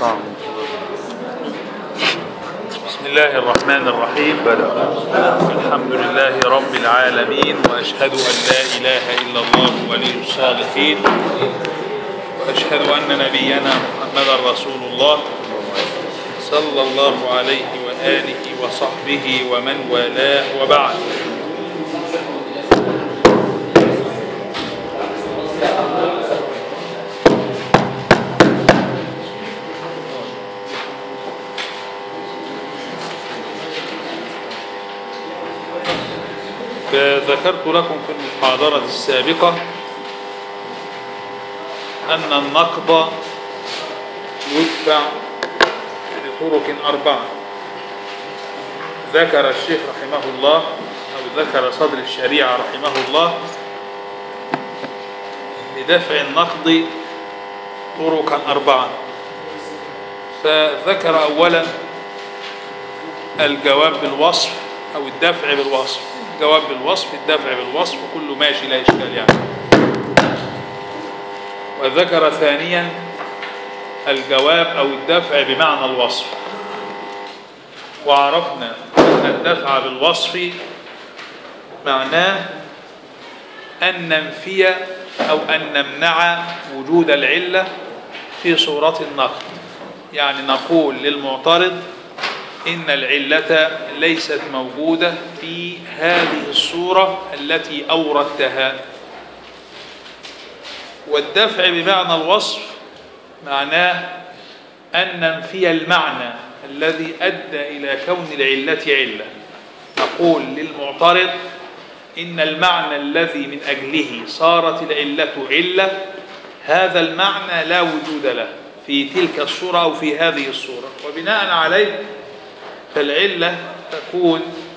بسم الله الرحمن الرحيم الحمد لله رب العالمين وأشهد أن لا إله إلا الله ولي الصالحين وأشهد أن نبينا محمدا رسول الله صلى الله عليه وآله وصحبه ومن والاه وبعد ذكرت لكم في المحاضرة السابقة أن النقد يدفع بطرق أربعة ذكر الشيخ رحمه الله أو ذكر صدر الشريعة رحمه الله لدفع النقد طرقا أربعة فذكر أولا الجواب بالوصف أو الدفع بالوصف الجواب بالوصف الدفع بالوصف كله ماشي لا إشكال يعني وذكر ثانيا الجواب أو الدفع بمعنى الوصف وعرفنا أن الدفع بالوصف معناه أن ننفي أو أن نمنع وجود العلة في صورة النقد يعني نقول للمعترض إن العلة ليست موجودة في هذه الصورة التي أوردتها والدفع بمعنى الوصف معناه أن ننفي المعنى الذي أدى إلى كون العلة علة نقول للمعترض إن المعنى الذي من أجله صارت العلة علة هذا المعنى لا وجود له في تلك الصورة أو في هذه الصورة وبناء عليه فالعلة تكون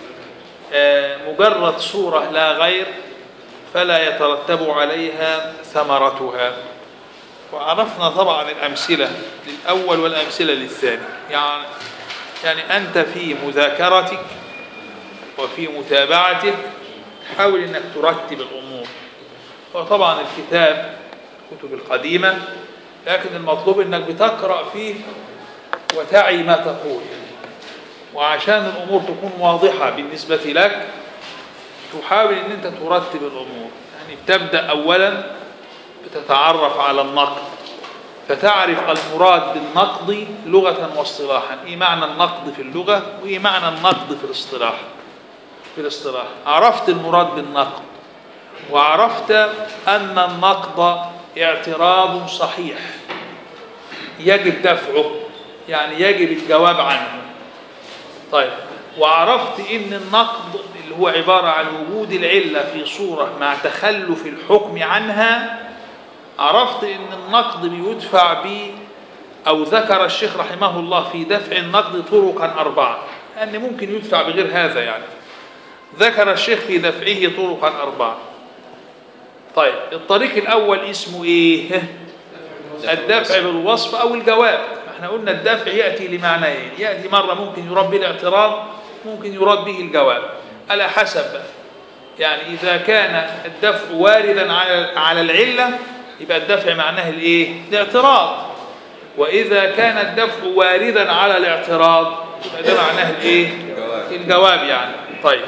مجرد صورة لا غير فلا يترتب عليها ثمرتها وعرفنا طبعا الأمثلة للأول والأمثلة للثاني يعني يعني أنت في مذاكرتك وفي متابعتك حاول أنك ترتب الأمور وطبعا الكتاب الكتب القديمة لكن المطلوب أنك بتقرأ فيه وتعي ما تقول وعشان الأمور تكون واضحة بالنسبة لك تحاول أن أنت ترتب الأمور يعني تبدأ أولا بتتعرف على النقد فتعرف المراد بالنقد لغة واصطلاحا إيه معنى النقد في اللغة وإيه معنى النقد في الاصطلاح في الاصطلاح عرفت المراد بالنقد وعرفت أن النقد اعتراض صحيح يجب دفعه يعني يجب الجواب عنه طيب وعرفت ان النقد اللي هو عبارة عن وجود العلة في صورة مع تخلف الحكم عنها عرفت ان النقد بيدفع ب او ذكر الشيخ رحمه الله في دفع النقد طرقا أربعة أن ممكن يدفع بغير هذا يعني ذكر الشيخ في دفعه طرقا أربعة طيب الطريق الأول اسمه إيه الدفع بالوصف أو الجواب احنا قلنا الدفع يأتي لمعنيين يأتي مرة ممكن يراد به الاعتراض ممكن يراد به الجواب على حسب يعني إذا كان الدفع واردا على على العلة يبقى الدفع معناه الايه الاعتراض وإذا كان الدفع واردا على الاعتراض يبقى ده معناه الايه الجواب يعني طيب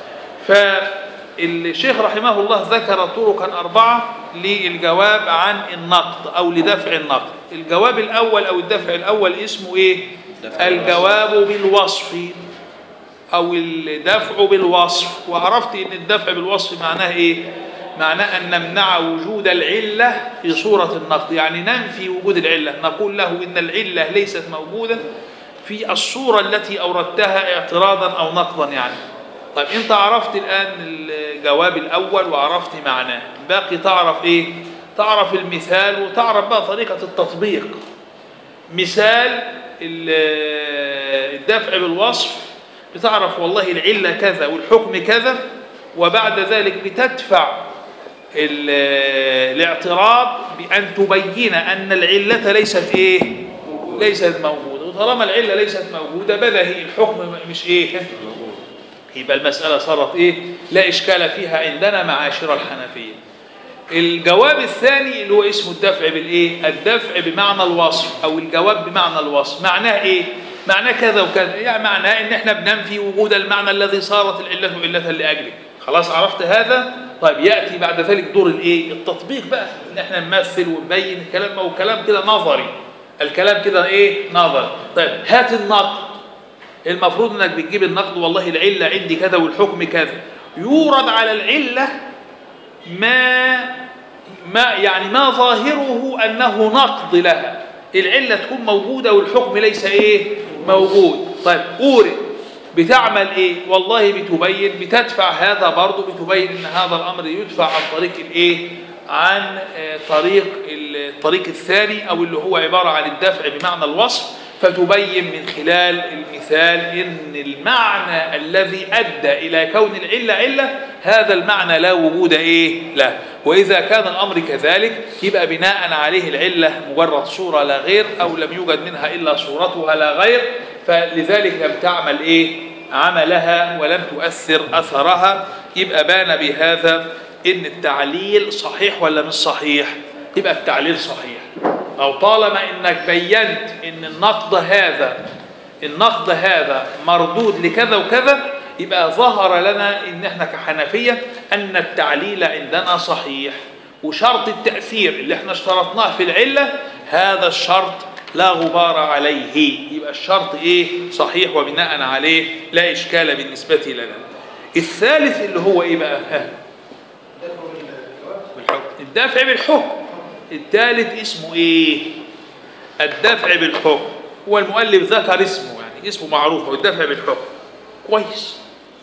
فالشيخ رحمه الله ذكر طرقا أربعة للجواب عن النقد أو لدفع النقد الجواب الأول أو الدفع الأول اسمه إيه الجواب بالوصف أو الدفع بالوصف وعرفت إن الدفع بالوصف معناه إيه معناه أن نمنع وجود العلة في صورة النقد يعني ننفي وجود العلة نقول له إن العلة ليست موجودة في الصورة التي أوردتها اعتراضا أو نقضا يعني طيب أنت عرفت الآن الجواب الأول وعرفت معناه باقي تعرف إيه تعرف المثال وتعرف بقى طريقة التطبيق مثال الدفع بالوصف بتعرف والله العلة كذا والحكم كذا وبعد ذلك بتدفع الاعتراض بأن تبين أن العلة ليست إيه ليست موجودة وطالما العلة ليست موجودة بدهي الحكم مش إيه يبقى المسألة صارت إيه لا إشكال فيها عندنا معاشر الحنفية الجواب الثاني اللي هو اسمه الدفع بالايه الدفع بمعنى الوصف او الجواب بمعنى الوصف معناه ايه معناه كذا وكذا يعني معناه ان احنا بننفي وجود المعنى الذي صارت العله علة لاجله خلاص عرفت هذا طيب ياتي بعد ذلك دور الايه التطبيق بقى ان احنا نمثل ونبين الكلام والكلام كده نظري الكلام كده ايه نظري طيب هات النقد المفروض انك بتجيب النقد والله العله عندي كذا والحكم كذا يورد على العله ما ما يعني ما ظاهره انه نقض لها العله تكون موجوده والحكم ليس ايه موجود طيب اورد بتعمل ايه والله بتبين بتدفع هذا برضه بتبين ان هذا الامر يدفع عن طريق الايه عن آه، طريق الطريق الثاني او اللي هو عباره عن الدفع بمعنى الوصف فتبين من خلال المثال ان المعنى الذي ادى الى كون العله عله هذا المعنى لا وجود ايه له واذا كان الامر كذلك يبقى بناء عليه العله مجرد صوره لا غير او لم يوجد منها الا صورتها لا غير فلذلك لم تعمل ايه عملها ولم تؤثر اثرها يبقى بان بهذا ان التعليل صحيح ولا مش صحيح يبقى التعليل صحيح او طالما انك بينت ان النقد هذا النقد هذا مردود لكذا وكذا يبقى ظهر لنا ان احنا كحنفيه ان التعليل عندنا صحيح وشرط التاثير اللي احنا اشترطناه في العله هذا الشرط لا غبار عليه يبقى الشرط ايه صحيح وبناء عليه لا اشكال بالنسبه لنا الثالث اللي هو ايه بقى ها الدافع بالحكم الثالث اسمه ايه الدفع بالحكم هو المؤلف ذكر اسمه يعني اسمه معروف هو الدفع بالحكم كويس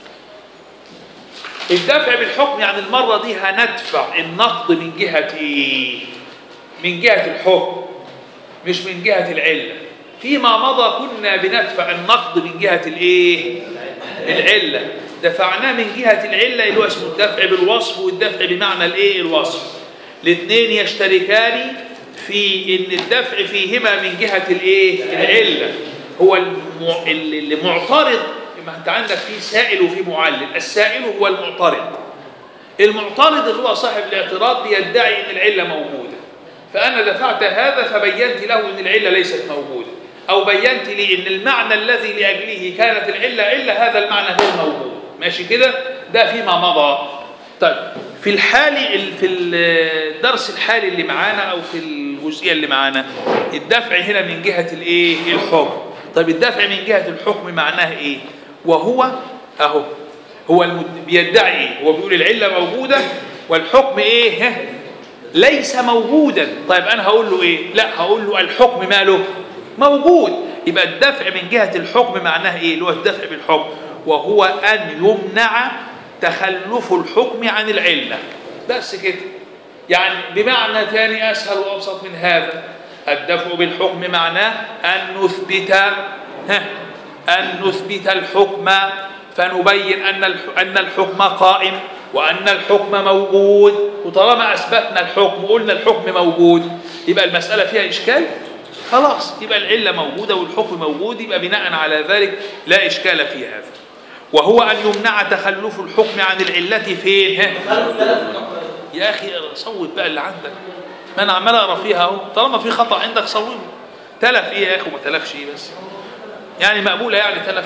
الدفع بالحكم يعني المرة دي هندفع النقد من جهة ايه من جهة الحكم مش من جهة العلة فيما مضى كنا بندفع النقد من جهة الايه العلة دفعناه من جهة العلة اللي هو اسمه الدفع بالوصف والدفع بمعنى الايه الوصف الاثنين يشتركان في ان الدفع فيهما من جهة الايه العلة هو المع... اللي معترض ما انت عندك في سائل وفي معلل السائل هو المعترض المعترض اللي هو صاحب الاعتراض بيدعي ان العلة موجودة فأنا دفعت هذا فبينت له ان العلة ليست موجودة أو بينت لي ان المعنى الذي لأجله كانت العلة علة هذا المعنى هو موجود ماشي كده ده فيما مضى طيب في الحال في الدرس الحالي اللي معانا او في الجزئيه اللي معانا الدفع هنا من جهه الايه الحكم طيب الدفع من جهه الحكم معناه ايه وهو اهو هو المد... بيدعي ايه هو بيقول العله موجوده والحكم ايه ها ليس موجودا طيب انا هقول له ايه لا هقول له الحكم ماله موجود يبقى الدفع من جهه الحكم معناه ايه اللي هو الدفع بالحكم وهو ان يمنع تخلف الحكم عن العلة بس كده يعني بمعنى ثاني أسهل وأبسط من هذا الدفع بالحكم معناه أن نثبت ها أن نثبت الحكم فنبين أن أن الحكم قائم وأن الحكم موجود وطالما أثبتنا الحكم قلنا الحكم موجود يبقى المسألة فيها إشكال خلاص يبقى العلة موجودة والحكم موجود يبقى بناء على ذلك لا إشكال في هذا وهو أن يمنع تخلف الحكم عن العلة فين ها؟ يا أخي صوت بقى اللي عندك ما أنا عمال أقرأ فيها أهو طالما في خطأ عندك صوته تلف إيه يا أخي وما تلفش إيه بس يعني مقبولة يعني تلف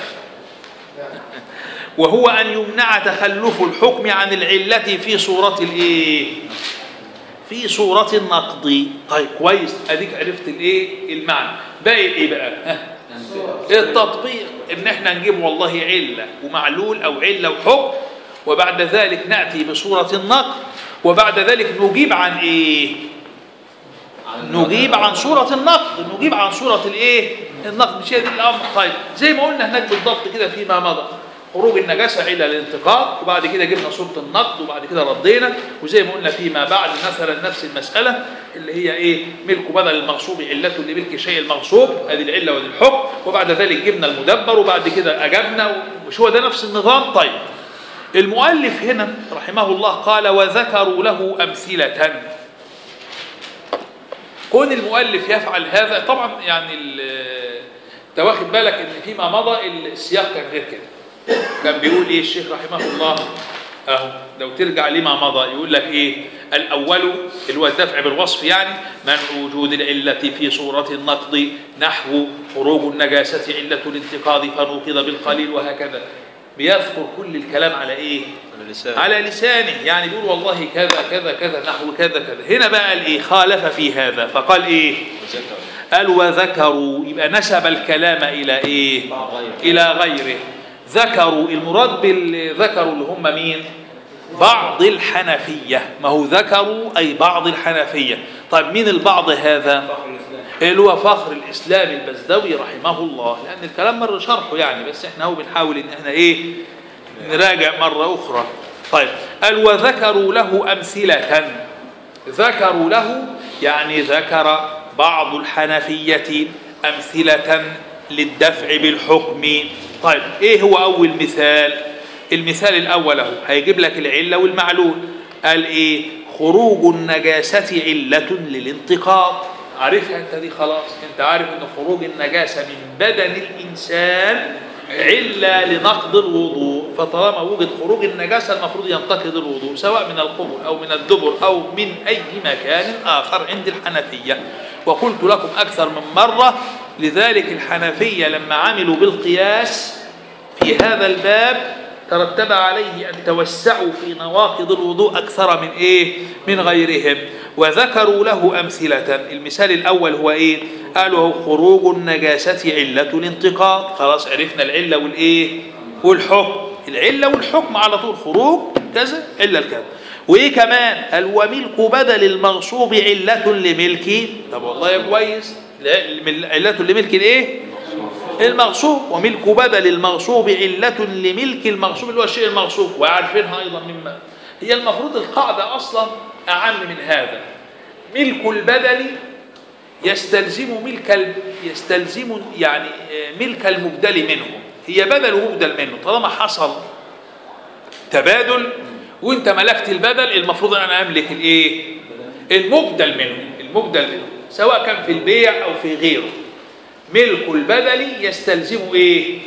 وهو أن يمنع تخلف الحكم عن العلة في صورة الإيه في صورة النقض طيب كويس أديك عرفت الإيه المعنى باقي إيه بقى ها التطبيق ان احنا نجيب والله علة ومعلول او علة وحكم وبعد ذلك نأتي بصورة النقد وبعد ذلك نجيب عن ايه نجيب عن صورة النقد نجيب عن صورة الايه النقد مش هي دي الامر طيب زي ما قلنا هناك بالضبط كده فيما مضى خروج النجاسة إلى الانتقاد وبعد كده جبنا صورة النقد وبعد كده ردينا وزي ما قلنا فيما بعد مثلا نفس المسألة اللي هي إيه ملك بدل المغصوب علته لملك شيء المغصوب هذه العلة ودي الحكم وبعد ذلك جبنا المدبر وبعد كده أجبنا مش هو ده نفس النظام طيب المؤلف هنا رحمه الله قال وذكروا له أمثلة كون المؤلف يفعل هذا طبعا يعني انت واخد بالك ان فيما مضى السياق كان غير كده كان بيقول ايه الشيخ رحمه الله اهو لو ترجع لما مضى يقول لك ايه الاول اللي هو الدفع بالوصف يعني منع وجود العله في صوره النقض نحو خروج النجاسه عله الانتقاض فنوقض بالقليل وهكذا بيذكر كل الكلام على ايه على لسان على لسانه يعني بيقول والله كذا كذا كذا نحو كذا كذا هنا بقى الايه خالف في هذا فقال ايه وذكر قال وذكروا يبقى نسب الكلام الى ايه غير. الى غيره ذكروا المراد بالذكروا اللي هم مين بعض الحنفية ما هو ذكروا أي بعض الحنفية طيب مين البعض هذا اللي هو فخر الإسلام البزدوي رحمه الله لأن الكلام مر شرحه يعني بس احنا هو بنحاول ان احنا ايه نراجع مرة أخرى طيب قال وذكروا له أمثلة ذكروا له يعني ذكر بعض الحنفية أمثلة للدفع بالحكم طيب إيه هو أول مثال المثال الأول اهو هيجيب لك العلة والمعلول قال إيه خروج النجاسة علة للانتقاض عارفها أنت دي خلاص أنت عارف أن خروج النجاسة من بدن الإنسان علة لنقض الوضوء فطالما وجد خروج النجاسة المفروض ينتقض الوضوء سواء من القبر أو من الدبر أو من أي مكان آخر عند الحنفية وقلت لكم أكثر من مرة لذلك الحنفية لما عملوا بالقياس في هذا الباب ترتب عليه أن توسعوا في نواقض الوضوء أكثر من إيه؟ من غيرهم وذكروا له أمثلة المثال الأول هو إيه؟ قالوا هو خروج النجاسة علة الانتقاض خلاص عرفنا العلة والإيه؟ والحكم العلة والحكم على طول خروج كذا علة الكذا وإيه كمان؟ قال وملك بدل المغصوب علة لملك طب والله يا كويس لا- علة لملك الإيه؟ المغصوب وملك بدل المغصوب علة لملك المغصوب اللي هو الشيء المغصوب وعارفينها أيضا مما هي المفروض القاعدة أصلا أعم من هذا ملك البدل يستلزم ملك ال- يستلزم يعني آه، ملك المبدل منه هي بدل ومبدل منه طالما حصل تبادل وانت ملكت البدل المفروض ان انا املك الايه المبدل منه المبدل منه سواء كان في البيع او في غيره ملك البدل يستلزم ايه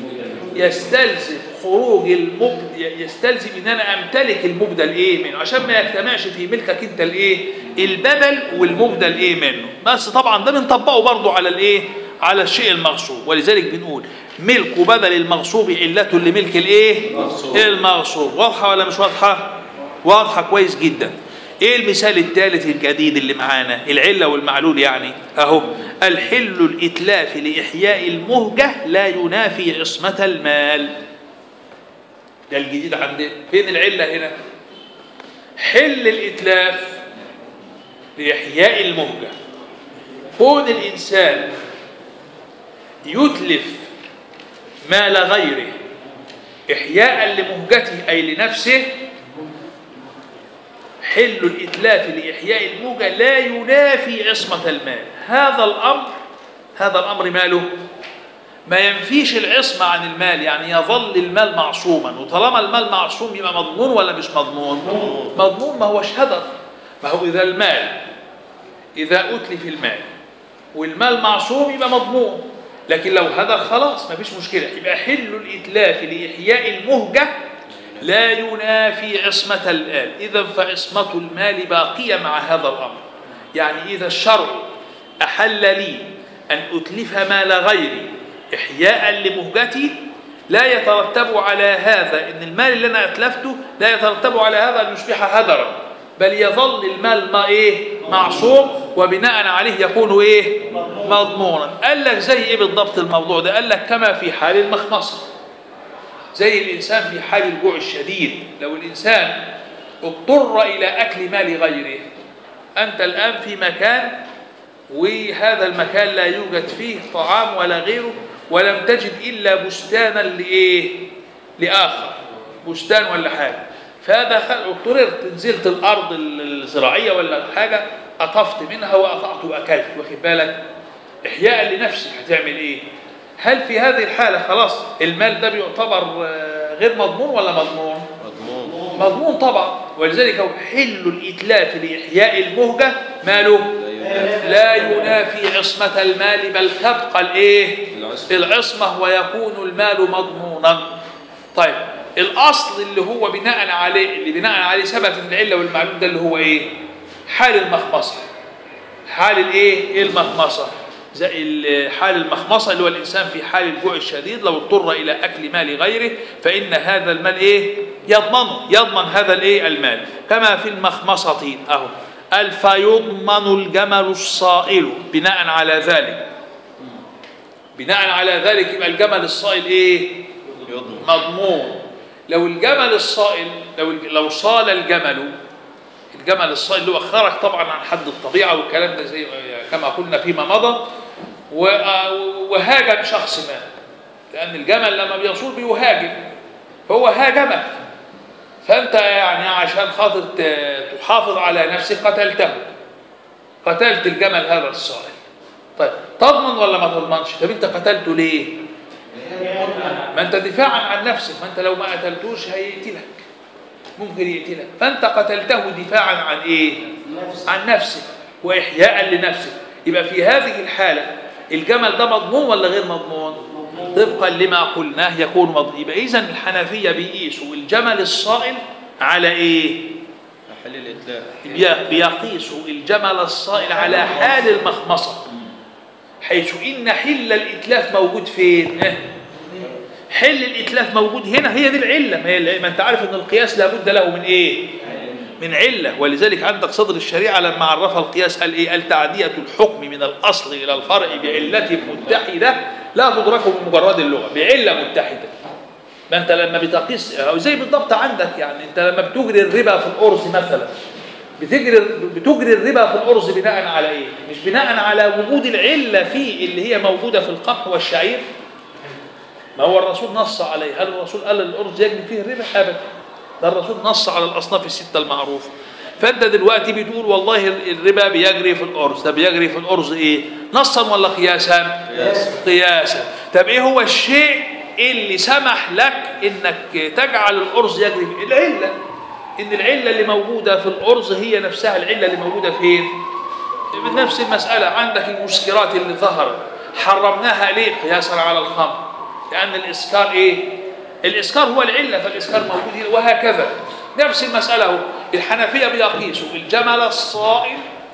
يستلزم خروج المبدل يستلزم ان انا امتلك المبدل ايه منه عشان ما يجتمعش في ملكك انت الايه البدل والمبدل ايه منه بس طبعا ده بنطبقه برضه على الايه على الشيء المغصوب ولذلك بنقول ملك بدل المغصوب علة لملك الايه المغصوب واضحه ولا مش واضحه واضحه كويس جدا ايه المثال الثالث الجديد اللي معانا العله والمعلول يعني اهو الحل الاتلاف لاحياء المهجه لا ينافي عصمه المال ده الجديد عندنا فين العله هنا حل الاتلاف لاحياء المهجه كون الانسان يتلف مال غيره احياء لمهجته اي لنفسه حل الإتلاف لإحياء الموجة لا ينافي عصمة المال هذا الأمر هذا الأمر ماله ما ينفيش العصمة عن المال يعني يظل المال معصوما وطالما المال معصوم يبقى مضمون ولا مش مضمون مضمون ما هوش هدر ما هو إذا المال إذا أتلف المال والمال معصوم يبقى مضمون لكن لو هدر خلاص ما فيش مشكلة يبقى حل الإتلاف لإحياء المهجة لا ينافي عصمة المال إذا فعصمة المال باقية مع هذا الأمر يعني إذا الشرع أحل لي أن أتلف مال غيري إحياء لمهجتي لا يترتب على هذا إن المال اللي أنا أتلفته لا يترتب على هذا أن يصبح هدرا بل يظل المال ما إيه معصوم وبناء عليه يكون إيه مضمونا قال لك زي إيه بالضبط الموضوع ده قال لك كما في حال المخمصة زي الإنسان في حال الجوع الشديد لو الإنسان اضطر إلى أكل مال غيره أنت الآن في مكان وهذا المكان لا يوجد فيه طعام ولا غيره ولم تجد إلا بستانا لإيه لآخر بستان ولا حاجة فهذا خل- اضطررت نزلت الأرض الزراعية ولا حاجة قطفت منها وقطعت وأكلت واخد بالك إحياء لنفسك هتعمل إيه هل في هذه الحالة خلاص المال ده بيعتبر آه، غير مضمون ولا مضمون مضمون مضمون طبعا ولذلك هو حل الإتلاف لإحياء المهجة ماله لا ينافي عصمة المال بل تبقى الايه العصمة. العصمة ويكون المال مضمونا طيب الاصل اللي هو بناء عليه اللي بناء عليه ثبتت العله والمعلوم ده اللي هو ايه حال المخمصه حال الايه المخمصه زي ال- حال المخمصه اللي هو الانسان في حال الجوع الشديد لو اضطر الى اكل مال غيره فان هذا المال ايه يضمنه يضمن هذا الايه المال كما في المخمصه اهو قال فيضمن الجمل الصائل بناء على ذلك بناء على ذلك يبقى الجمل الصائل ايه يضمن مضمون لو الجمل الصائل لو لو صال الجمل الجمل الصائل اللي هو خرج طبعا عن حد الطبيعه والكلام ده زي كما قلنا فيما مضى و- وهاجم شخص ما لان الجمل لما بيصول بيهاجم هو هاجمك فانت يعني عشان خاطر ت- تحافظ على نفسك قتلته قتلت الجمل هذا الصائل طيب تضمن ولا ما تضمنش طب انت قتلته ليه ما انت دفاعا عن نفسك ما انت لو ما قتلتوش هيقتلك ممكن يقتلك فانت قتلته دفاعا عن ايه عن نفسك واحياء لنفسك يبقى في هذه الحاله الجمل ده مضمون ولا غير مضمون طبقا لما قلناه يكون مضمون يبقى اذا الحنفيه بيقيسوا الجمل الصائل على ايه حل الإتلاف بي- بيقيسوا الجمل الصائل على حال المخمصه حيث ان حل الاتلاف موجود فين اه. حل الاتلاف موجود هنا هي دي العله ما, هي ما انت عارف ان القياس لابد له من ايه من عله ولذلك عندك صدر الشريعه لما عرف القياس قال ايه قال تعديه الحكم من الاصل الى الفرع بعله متحده لا تدرك بمجرد اللغه بعله متحده ما انت لما بتقيس أو زي بالضبط عندك يعني انت لما بتجري الربا في الارز مثلا بتجري بتجري الربا في الارز بناء على ايه مش بناء على وجود العله فيه اللي هي موجوده في القمح والشعير ما هو الرسول نص عليه هل الرسول قال الارز يجري فيه الربا ابدا ده الرسول نص على الاصناف السته المعروفه فانت دلوقتي بتقول والله الربا بيجري في الارز ده بيجري في الارز ايه نصا ولا قياسا قياسا. قياسا طب ايه هو الشيء اللي سمح لك انك تجعل الارز يجري في العله ان العله اللي موجوده في الارز هي نفسها العله اللي موجوده فين نفس المساله عندك المسكرات اللي ظهرت حرمناها ليه قياسا على الخمر لان الاسكار ايه الاسكار هو العله فالاسكار موجود هنا وهكذا نفس المساله هو الحنفيه بيقيسوا الجمل الصائل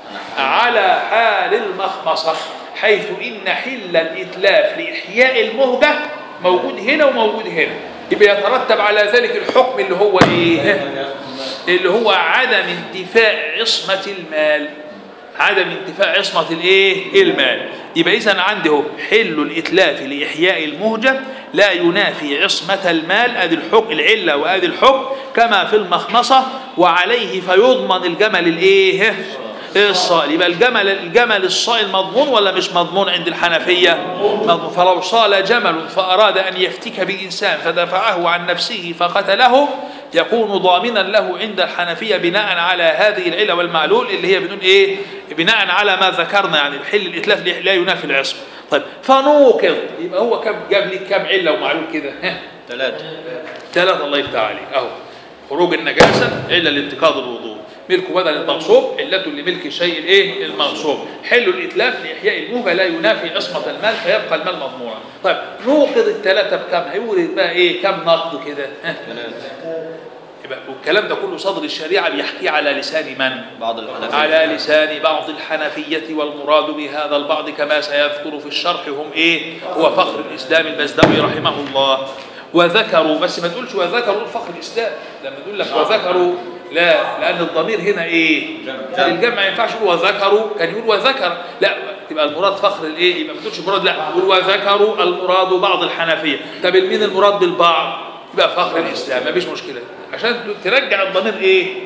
على حال المخمصه حيث ان حل الاتلاف لاحياء المهجه موجود هنا وموجود هنا يبقى يترتب على ذلك الحكم اللي هو ايه اللي هو عدم انتفاء عصمه المال عدم انتفاء عصمة الايه المال يبقى اذا عنده حل الاتلاف لاحياء المهجة لا ينافي عصمة المال ادي الحكم العلة وادي الحكم كما في المخمصة وعليه فيضمن الجمل الايه الصائل يبقى الجمل الجمل الصائل مضمون ولا مش مضمون عند الحنفية مضمون فلو صال جمل فأراد أن يفتك بإنسان فدفعه عن نفسه فقتله يكون ضامنا له عند الحنفية بناء على هذه العلة والمعلول اللي هي بدون إيه بناء على ما ذكرنا يعني الحل الإتلاف لا ينافي العصمة طيب فنوقض يبقى هو كم جاب لي كم علة ومعلول كده ها ثلاثة ثلاثة الله يفتح عليك أهو خروج النجاسة إلا لانتقاض الوضوء ملك بدل المغصوب علة لملك الشيء الايه المغصوب حل الاتلاف لاحياء الموجه لا ينافي عصمه المال فيبقى المال مضمونا طيب نوقض الثلاثه بكم هيورد بقى ايه كم نقد كده ها ثلاثة يبقى والكلام ده كله صدر الشريعه بيحكيه على لسان من بعض الحنفية على لسان بعض الحنفية والمراد بهذا البعض كما سيذكر في الشرح هم ايه هو فخر الاسلام البزدوي رحمه الله وذكروا بس ما تقولش وذكروا فخر الاسلام لما تقول لك وذكروا لا لان الضمير هنا ايه جمع. الجمع ما ينفعش يقول وذكروا كان يقول وذكر لا تبقى المراد فخر الايه يبقى ما تقولش المراد لا يقول وذكروا المراد بعض الحنفيه طب مين المراد بالبعض يبقى فخر الاسلام ما فيش مشكله عشان ترجع الضمير ايه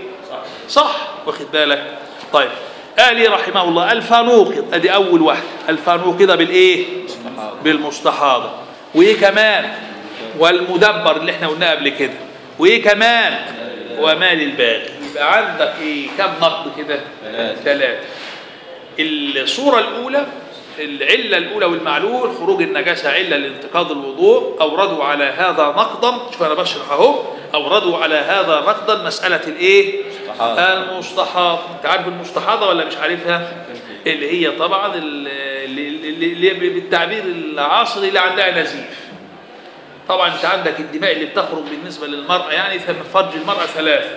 صح واخد بالك طيب آلي رحمه الله الفانوقض ادي اول واحده الفانوقض بالايه بالمستحاضه وايه كمان والمدبر اللي احنا قلناه قبل كده وايه كمان ومال الباغي يبقى عندك ايه كم نقد كده ثلاثة. ثلاثه الصوره الاولى العله الاولى والمعلول خروج النجاسه عله لانتقاض الوضوء اوردوا على هذا نقضا شوف انا بشرح اهو اوردوا على هذا نقضا مساله الايه مستحاضة. المستحاض انت عارف المستحاضه ولا مش عارفها اللي هي طبعا اللي, اللي, اللي بالتعبير العصري اللي عندها نزيف طبعا انت عندك الدماء اللي بتخرج بالنسبه للمراه يعني ثم فرج المراه ثلاثه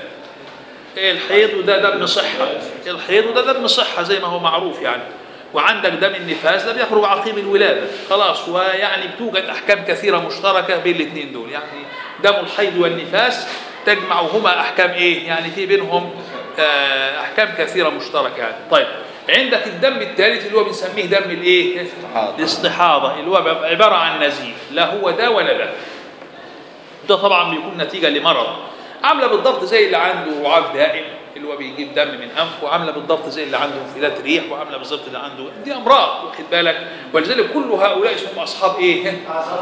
الحيض وده دم صحه الحيض وده دم صحه زي ما هو معروف يعني وعندك دم النفاس ده بيخرج عقيم الولاده خلاص ويعني بتوجد احكام كثيره مشتركه بين الاثنين دول يعني دم الحيض والنفاس تجمعهما احكام ايه يعني في بينهم آه، احكام كثيره مشتركه يعني طيب عندك الدم الثالث اللي هو بنسميه دم الايه استحاضة. الاستحاضه اللي هو بيبقى عباره عن نزيف لا هو ده ولا ده ده طبعا بيكون نتيجه لمرض عامله بالضبط زي اللي عنده رعاف دائم اللي هو بيجيب دم من انفه وعامله بالضبط زي اللي عنده انفلات ريح وعامله بالضبط اللي عنده دي امراض واخد بالك ولذلك كل هؤلاء اسمهم اصحاب ايه؟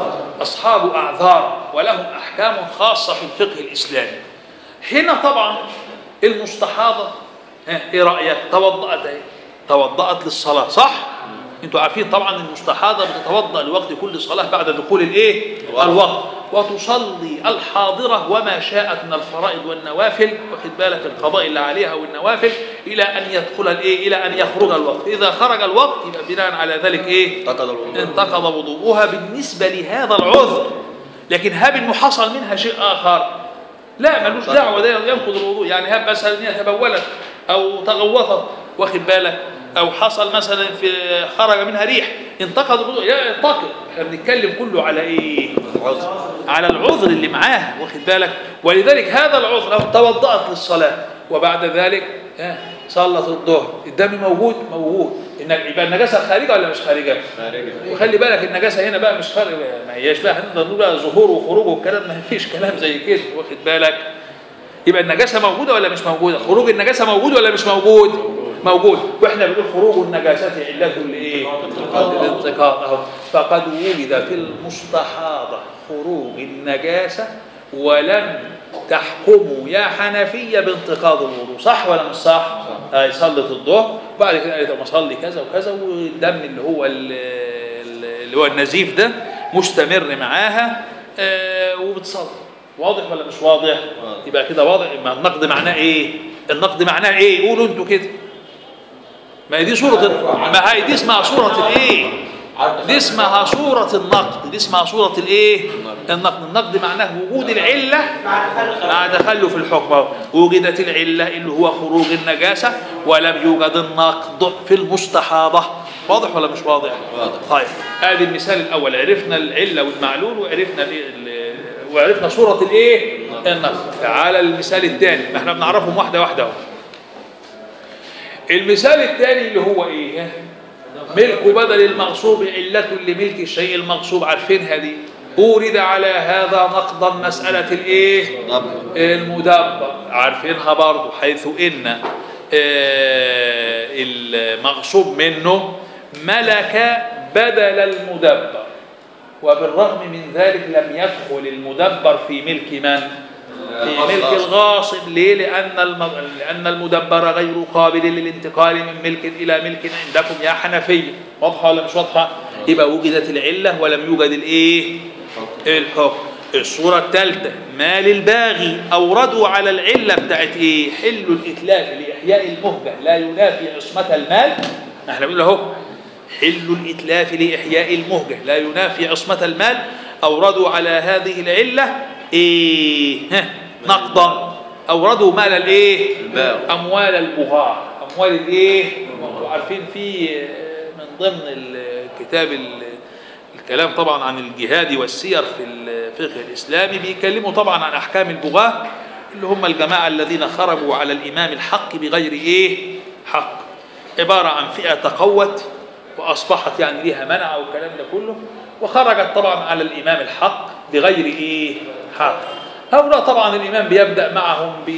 اصحاب اعذار ولهم احكام خاصه في الفقه الاسلامي. هنا طبعا المستحاضه ها، ايه رايك؟ توضأت ايه؟ توضأت للصلاه صح؟ انتوا عارفين طبعا المستحاضه بتتوضا لوقت كل صلاه بعد دخول الايه؟ الوقت. الوقت وتصلي الحاضره وما شاءت من الفرائض والنوافل واخد بالك القضاء اللي عليها والنوافل الى ان يدخل الايه؟ الى ان يخرج الوقت، اذا خرج الوقت يبقى بناء على ذلك ايه؟ انتقد الوضوء انتقض وضوءها بالنسبه لهذا العذر لكن هب انه حصل منها شيء اخر لا ملوش دعوه ده ينقض الوضوء يعني هب مثلا ان هي تبولت او تغوطت واخد بالك او حصل مثلا في خرج منها ريح انتقض الوضوء لا ينتقض احنا بنتكلم كله على ايه؟ العذر على العذر اللي معاه واخد بالك ولذلك هذا العذر لو توضأت للصلاة وبعد ذلك ها، صلت الظهر الدم موجود موجود إن يبقى النجاسة خارجة ولا مش خارجة؟ خارجة وخلي بالك النجاسة هنا بقى مش خارجة ما هياش بقى هنقدر نقول بقى ظهور وخروج والكلام ما فيش كلام زي كده واخد بالك يبقى النجاسة موجودة ولا مش موجودة؟ خروج النجاسة موجود ولا مش موجود؟ موجود واحنا بنقول خروج النجاسة علته لايه؟ الانتقاض اهو فقد وجد في المستحاضة خروج النجاسة ولم تحكموا يا حنفية بانتقاض الوضوء صح ولا مش صح؟ هاي صلت الظهر وبعد كده قالت أما صلي كذا وكذا والدم اللي هو ال- ال- اللي هو النزيف ده مستمر معاها آه، وبتصلي واضح ولا مش واضح؟ واضح. يبقى كده واضح ما النقد معناه ايه؟ النقد معناه ايه؟ قولوا انتوا كده ما هي دي صورة ما هي دي اسمها صورة الايه؟ دي اسمها صورة النقد دي اسمها صورة الايه؟ النقد النقد معناه وجود العلة مع تخلف الحكم أهو. وجدت العلة اللي هو خروج النجاسة ولم يوجد النقد في المستحاضة واضح ولا مش واضح؟ واضح. طيب ادي المثال الاول عرفنا العلة والمعلول وعرفنا ال- ال- وعرفنا صورة الايه؟ النقد تعالى المثال الثاني ما احنا بنعرفهم واحدة واحدة اهو المثال الثاني اللي هو ايه ملك بدل المغصوب علة لملك الشيء المغصوب عارفينها دي أورد على هذا نقضا مسألة الايه ضبط المدبر عارفينها برضو حيث ان آه، المغصوب منه ملك بدل المدبر وبالرغم من ذلك لم يدخل المدبر في ملك من؟ في ملك الغاصب ليه؟ لأن الم... لأن المدبر غير قابل للانتقال من ملك إلى ملك عندكم يا حنفية واضحة ولا مش واضحة؟ يبقى وجدت العلة ولم يوجد الإيه؟ الحكم الصورة الثالثة مال الباغي أوردوا على العلة بتاعت إيه؟ حل الإتلاف لإحياء المهجة لا ينافي عصمة المال احنا بنقول أهو حل الإتلاف لإحياء المهجة لا ينافي عصمة المال أوردوا على هذه العلة إيه ها، نقضا أوردوا مال الإيه الباغي. أموال البغاة أموال الإيه وعارفين في آه، من ضمن الكتاب ال- الكلام طبعا عن الجهاد والسير في الفقه الإسلامي بيكلموا طبعا عن أحكام البغاة اللي هم الجماعة الذين خرجوا على الإمام الحق بغير إيه حق عبارة عن فئة تقوت وأصبحت يعني ليها منع والكلام ده كله وخرجت طبعا على الإمام الحق بغير إيه حق هؤلاء طبعا الإمام بيبدأ معهم ب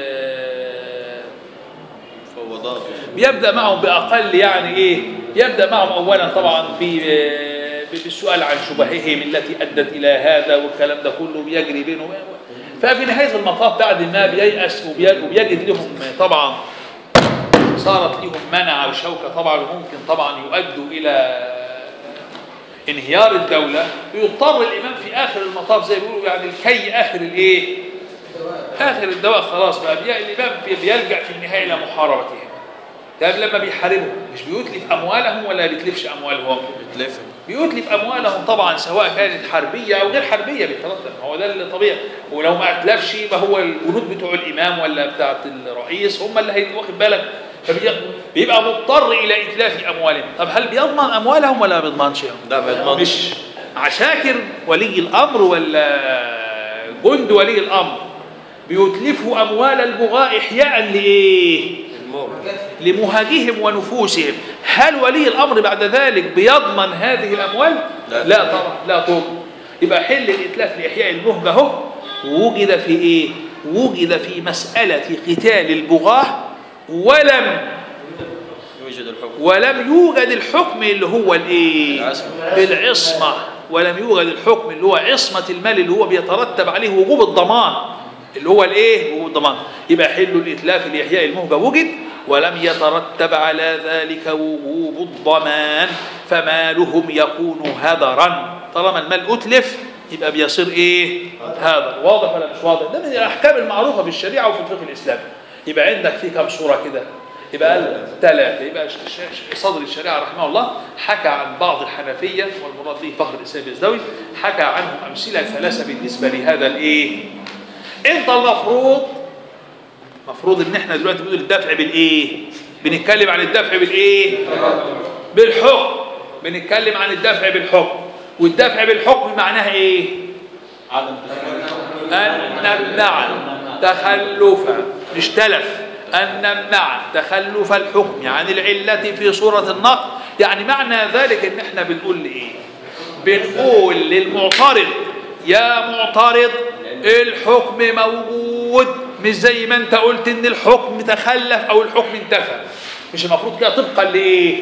مفوضات بيبدا معهم باقل يعني ايه يبدا معهم اولا طبعا ب- بالسؤال عن شبههم التي ادت الى هذا والكلام ده كله بيجري بينهم ففي نهايه المطاف بعد ما بييأس وبي- وبيجد لهم طبعا صارت لهم منع وشوكه طبعا ممكن طبعا يؤدوا الى انهيار الدوله يضطر الامام في اخر المطاف زي ما بيقولوا يعني الكي اخر الايه؟ اخر الدواء خلاص بقى بي- الامام بي- بيلجا في النهايه الى محاربتهم طب لما بيحاربهم مش بيتلف اموالهم ولا بيتلفش اموالهم بتلف بيتلف اموالهم طبعا سواء كانت حربيه او غير حربيه بيترتب هو ده اللي طبيعي ولو ما اتلفش يبقى هو الجنود بتوع الامام ولا بتاعه الرئيس هم اللي هيبقوا واخد بالك فبيبقى مضطر الى اتلاف اموالهم طب هل بيضمن اموالهم ولا ما بيضمنش لا ما يضمنش مش عساكر ولي الامر ولا جند ولي الامر بيتلفوا اموال البغاء احياء لايه الموت لمهاجهم ونفوسهم هل ولي الامر بعد ذلك بيضمن هذه الاموال لا. لا طبعا لا تضمن يبقى حل الاتلاف لاحياء المهجه اهو وجد في ايه وجد في مساله قتال البغاه ولم يوجد الحكم ولم يوجد الحكم اللي هو الايه العصمة. العصمه ولم يوجد الحكم اللي هو عصمه المال اللي هو بيترتب عليه وجوب الضمان اللي هو الايه وجوب الضمان يبقى حل الاتلاف لاحياء المهجه وجد ولم يترتب على ذلك وجوب الضمان فمالهم يكون هدرا طالما المال اتلف يبقى بيصير ايه هذا واضح ولا مش واضح ده من الاحكام المعروفه في الشريعه وفي الفقه الاسلامي يبقى عندك في كم صوره كده يبقى قال ثلاثة يبقى ش- ش- ش- صدر الشريعة رحمه الله حكى عن بعض الحنفية والمراد به فخر الإسلام الزوي حكى عنهم أمثلة ثلاثة بالنسبة لهذا الإيه؟ أنت المفروض مفروض إن إحنا دلوقتي بنقول الدفع بالإيه؟ بنتكلم عن الدفع بالإيه؟ بالحكم بنتكلم عن الدفع بالحكم والدفع بالحكم معناها إيه؟ عدم أن نمنع تخلف مش تلف أن نمنع تخلف الحكم عن العلة في صورة النقد يعني معنى ذلك إن إحنا بنقول لإيه بنقول للمعترض يا معترض الحكم موجود مش زي ما انت قلت ان الحكم تخلف او الحكم انتفى مش المفروض كده طبقا لايه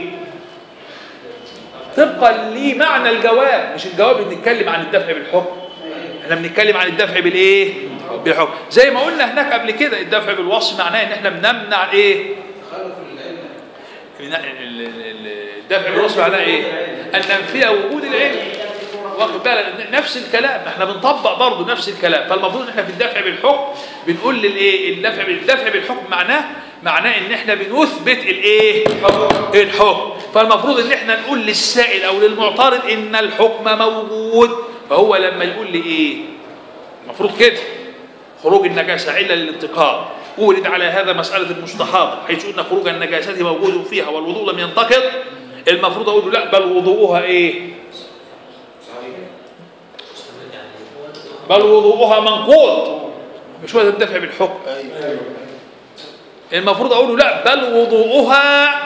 طبقا لمعنى الجواب مش الجواب بنتكلم عن الدفع بالحكم احنا بنتكلم عن الدفع بالايه بالحكم زي ما قلنا هناك قبل كده الدفع بالوصف معناه ان احنا بنمنع ايه ال- ال- ال- الدفع بالوصف معناه ايه ان ننفي وجود العلم واخد بالك نفس الكلام احنا بنطبق برضه نفس الكلام فالمفروض ان احنا في الدفع بالحكم بنقول للايه الدفع بالدفع بالحكم معناه معناه ان احنا بنثبت الايه الحكم فالمفروض ان احنا نقول للسائل او للمعترض ان الحكم موجود فهو لما يقول لي ايه المفروض كده خروج النجاسة علة للانتقاد ولد على هذا مسألة المستحاضة حيث أن خروج النجاسة موجود فيها والوضوء لم ينتقض المفروض أقول له لا بل وضوءها إيه بل وضوءها منقوض مش هو ده الدفع بالحكم المفروض أقول له لا بل وضوءها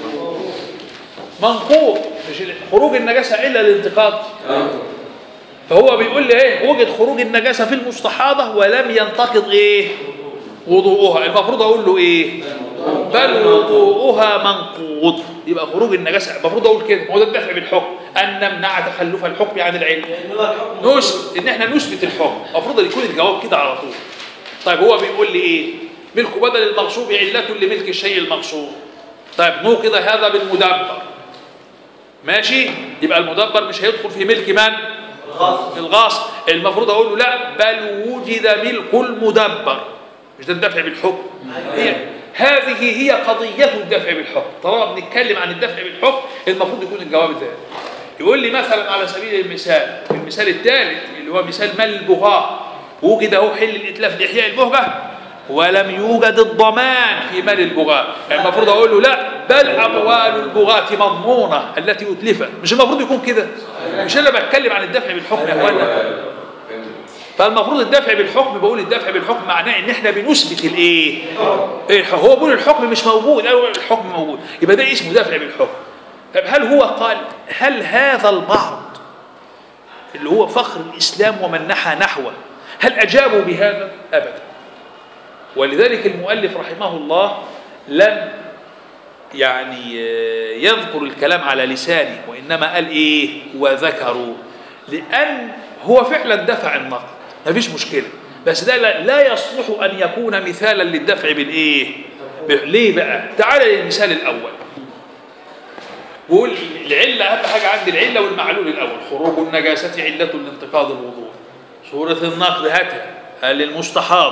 منقوض مش خروج النجاسة علة للانتقاد فهو بيقول لي ايه وجد خروج النجاسه في المستحاضه ولم ينتقض ايه وضوءها المفروض اقول له ايه بل وضوءها منقوض يبقى خروج النجاسه المفروض اقول كده هو ده الدفع بالحكم ان نمنع تخلف الحكم عن العلم نثبت ان احنا نثبت الحكم المفروض يكون الجواب كده على طول طيب هو بيقول لي ايه ملك بدل المغصوب علة لملك الشيء المغصوب طيب نوقض هذا بالمدبر ماشي يبقى المدبر مش هيدخل في ملك من الغاصب المفروض اقول له لا بل وجد ملك المدبر مش ده الدفع بالحكم هي هذه هي قضية الدفع بالحكم طالما بنتكلم عن الدفع بالحكم المفروض يكون الجواب ده يقول لي مثلا على سبيل المثال المثال الثالث اللي هو مثال مال البغاة وجد اهو حل الاتلاف لاحياء المهجة ولم يوجد الضمان في مال البغاة يعني المفروض اقول له لا بل اموال البغاة مضمونة التي اتلفت مش المفروض يكون كده مش انا بتكلم عن الدفع بالحكم يا اخوانا فالمفروض الدفع بالحكم بقول الدفع بالحكم معناه ان احنا بنثبت الايه إيه الح- هو بيقول الحكم مش موجود أو الحكم موجود يبقى ده اسمه دفع بالحكم طب هل هو قال هل هذا البعض اللي هو فخر الاسلام ومن نحى نحوه هل اجابوا بهذا ابدا ولذلك المؤلف رحمه الله لم يعني آه، يذكر الكلام على لسانه وإنما قال إيه وذكروا لأن هو فعلا دفع النقد مفيش مشكلة بس ده لا, لا يصلح أن يكون مثالا للدفع بالإيه ب- ليه بقى تعال للمثال الأول بقول العلة أهم حاجة عندي العلة والمعلول الأول خروج النجاسة علة لانتقاض الوضوء سورة النقد هاتها قال للمستحاضة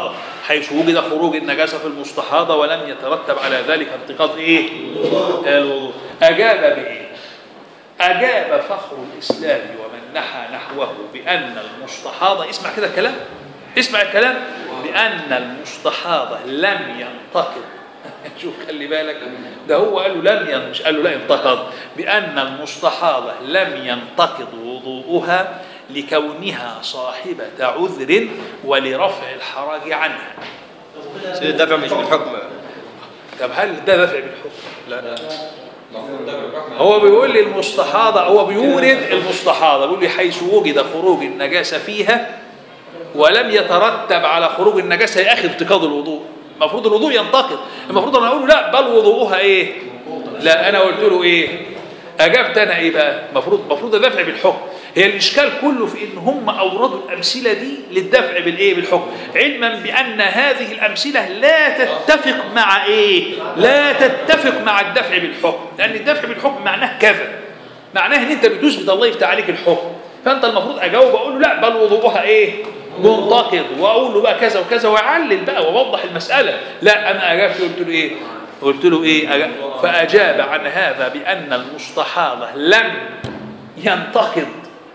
حيث وجد خروج النجاسة في المستحاضة ولم يترتب على ذلك انتقاض إيه؟ الوضوء أجاب بإيه؟ أجاب فخر الإسلام ومن نحى نحوه بأن المستحاضة اسمع كده كلام اسمع الكلام بأن المستحاضة لم ينتقض شوف خلي بالك ده هو قال له لم ين... مش قال له لا انتقض بأن المستحاضة لم ينتقض وضوءها لكونها صاحبة عذر ولرفع الحرج عنها سيد الدفع مش بالحكم طب هل ده دفع بالحكم؟ لا هو بيقول لي المستحاضة هو بيورد المستحاضة بيقول لي حيث وجد خروج النجاسة فيها ولم يترتب على خروج النجاسة يا أخي انتقاض الوضوء المفروض الوضوء ينتقض المفروض أنا أقول له لا بل وضوءها إيه لا أنا قلت له إيه أجبت أنا إيه بقى المفروض المفروض الدفع بالحكم هي الإشكال كله في إن هم أوردوا الأمثلة دي للدفع بالإيه بالحكم علما بأن هذه الأمثلة لا تتفق مع إيه لا تتفق مع الدفع بالحكم لأن الدفع بالحكم معناه كذا معناه ان انت بتثبت الله يفتح عليك الحكم فانت المفروض اجاوب اقول له لا بل وضوءها ايه منتقض واقول له بقى كذا وكذا واعلل بقى واوضح المساله لا انا اجبت قلت له ايه قلت له ايه أجاب فاجاب عن هذا بان المستحاضه لم ينتقض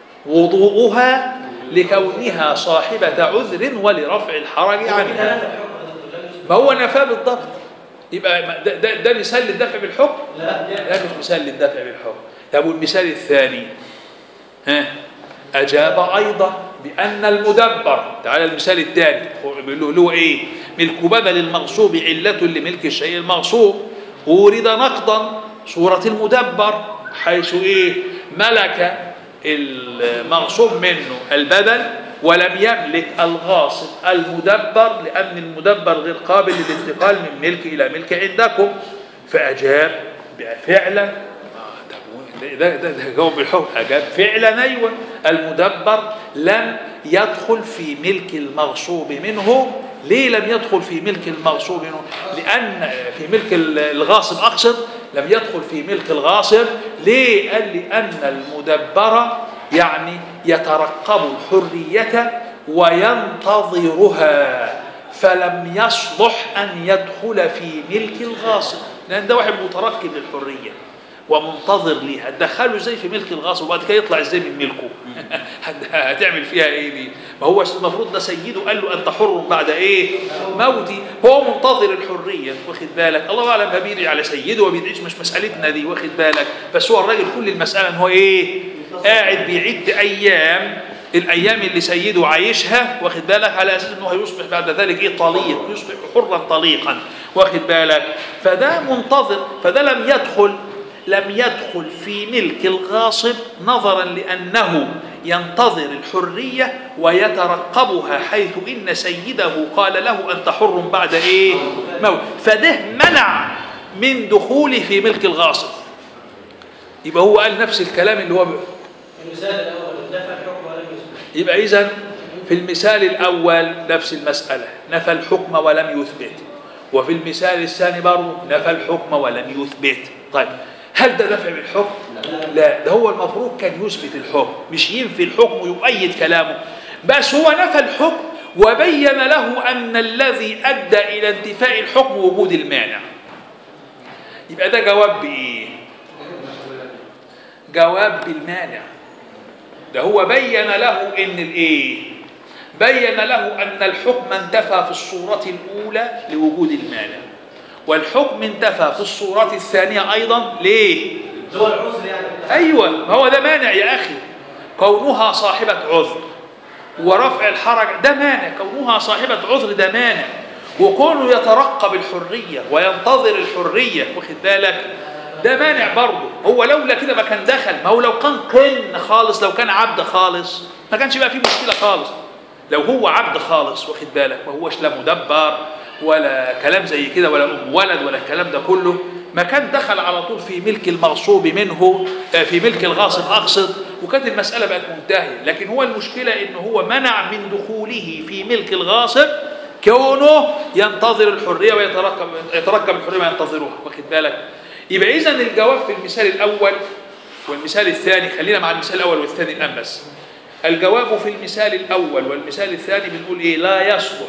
وضوءها لكونها صاحبه عذر ولرفع الحرج عنها ما هو نفاه بالضبط يبقى ما- ده, ده, ده مثال للدفع بالحكم لا ده مش مثال للدفع بالحكم طب والمثال الثاني ها أجاب أيضا بأن المدبر تعالى المثال الثاني هو بيقول له- له إيه ملك بدل المغصوب علة لملك الشيء المغصوب ورد نقضا صورة المدبر حيث إيه ملك المغصوب منه البدل ولم يملك الغاصب المدبر لأن المدبر غير قابل للانتقال من ملك إلى ملك عندكم فأجاب فعلا ده ده ده, ده جواب الحكم أجاب فعلا أيوة المدبر لم يدخل في ملك المغصوب منه ليه لم يدخل في ملك المغصوب منه لأن في ملك الغاصب أقصد لم يدخل في ملك الغاصب ليه قال لي أن المدبر يعني يترقب الحرية وينتظرها فلم يصلح أن يدخل في ملك الغاصب لأن ده واحد مترقب للحرية ومنتظر ليها تدخله ازاي في ملك الغاصب وبعد كده يطلع ازاي من ملكه هتعمل فيها ايه دي ما هو المفروض ده سيده قال له انت حر بعد ايه موتي هو منتظر الحريه واخد بالك الله اعلم ما بيدعي على سيده وبيدعيش مش مسالتنا دي واخد بالك بس هو الراجل كل المساله ان هو ايه قاعد بيعد ايام الايام اللي سيده عايشها واخد بالك على اساس انه هيصبح بعد ذلك ايه طليق يصبح حرا طليقا واخد بالك فده منتظر فده لم يدخل لم يدخل في ملك الغاصب نظرا لأنه ينتظر الحرية ويترقبها حيث إن سيده قال له أنت حر بعد إيه موت فده منع من دخوله في ملك الغاصب يبقى هو قال نفس الكلام اللي هو ب... المثال الاول دفع الحكم ولم يثبت يبقى إذن في المثال الأول نفس المسألة نفى الحكم ولم يثبت وفي المثال الثاني برضه نفى الحكم ولم يثبت طيب هل ده دفع بالحكم؟ لا ده هو المفروض كان يثبت الحكم مش ينفي الحكم ويؤيد كلامه بس هو نفى الحكم وبين له أن الذي أدى إلى انتفاء الحكم وجود المانع يبقى ده جواب بإيه؟ جواب بالمانع ده هو بين له ان الايه بين له ان الحكم انتفى في الصورة الاولى لوجود المانع والحكم انتفى في الصورة الثانية ايضا ليه هو العذر يعني ايوه ما هو ده مانع يا اخي كونها صاحبة عذر ورفع الحرج ده مانع كونها صاحبة عذر ده مانع وكونه يترقب الحرية وينتظر الحرية واخد بالك ده مانع برضه هو لولا كده ما كان دخل ما هو لو كان قن خالص لو كان عبد خالص ما كانش بقى فيه مشكلة خالص لو هو عبد خالص واخد بالك ما هوش لا مدبر ولا كلام زي كده ولا أم ولد ولا الكلام ده كله ما كان دخل على طول في ملك المغصوب منه آه، في ملك الغاصب أقصد وكانت المسألة بقت منتهية لكن هو المشكلة إنه هو منع من دخوله في ملك الغاصب كونه ينتظر الحرية ويترقب يترقب الحرية وينتظرها واخد بالك يبقى إذا الجواب في المثال الأول والمثال الثاني خلينا مع المثال الأول والثاني الآن بس الجواب في المثال الأول والمثال الثاني بنقول إيه لا يصلح